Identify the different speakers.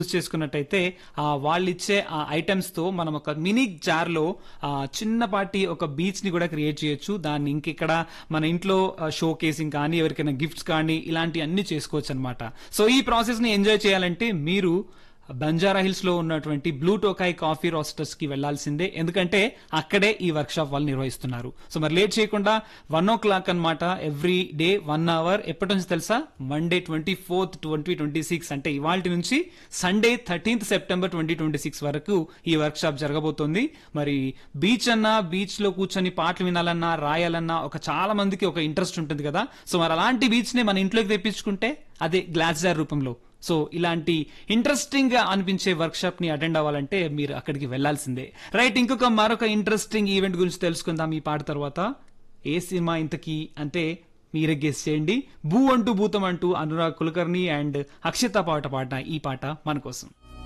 Speaker 1: use చేసుకున్నట్టయితే ఆ వాళ్ళు ఇచ్చే ఆ ఐటమ్స్ తో మనం ఒక మినీ జార్ లో ఆ చిన్నపాటి ఒక బీచ్ ని కూడా క్రియేట్ చేయొచ్చు దాన్ని ఇంకెక్కడ మన ఇంట్లో షో కేసింగ్ కానీ ఎవరికైనా గిఫ్ట్స్ కానీ ఇలాంటి అన్ని చేసుకోవచ్చు అనమాట సో ఈ ప్రాసెస్ ని ఎంజాయ్ చేయాలంటే మీరు బంజారా హిల్స్ లో ఉన్నటువంటి బ్లూ టోకాయ్ కాఫీ రోస్టర్స్ కి వెళ్లాల్సిందే ఎందుకంటే అక్కడే ఈ వర్క్ షాప్ వాళ్ళు నిర్వహిస్తున్నారు సో మరి లేట్ చేయకుండా వన్ ఓ క్లాక్ అనమాట ఎవ్రీ డే వన్ అవర్ ఎప్పటి నుంచి తెలుసా Monday twenty fourth twenty twenty six అంటే ఇవాళ నుంచి Sunday thirteenth September twenty twenty six వరకు ఈ వర్క్ షాప్ జరగబోతోంది మరి బీచ్ అన్నా బీచ్ లో కూర్చొని పాటలు వినాలన్నా రాయాలన్నా ఒక చాలా మందికి ఒక ఇంట్రెస్ట్ ఉంటుంది కదా సో మరి అలాంటి బీచ్ ని మన ఇంట్లోకి తెప్పించుకుంటే అదే గ్లాస్ జార్ రూపంలో సో ఇలాంటి ఇంట్రెస్టింగ్ గా అనిపించే వర్క్ షాప్ ని అటెండ్ అవ్వాలంటే మీరు అక్కడికి వెళ్లాల్సిందే రైట్ ఇంకొక మరొక ఇంట్రెస్టింగ్ ఈవెంట్ గురించి తెలుసుకుందాం ఈ పాట తర్వాత ఏ సినిమా ఇంతకీ అంటే మీరే గెస్ చేయండి భూ అంటూ భూతం అంటూ అనురాగ్ కులకర్ణి అండ్ అక్షిత పాట పాడిన ఈ పాట మన కోసం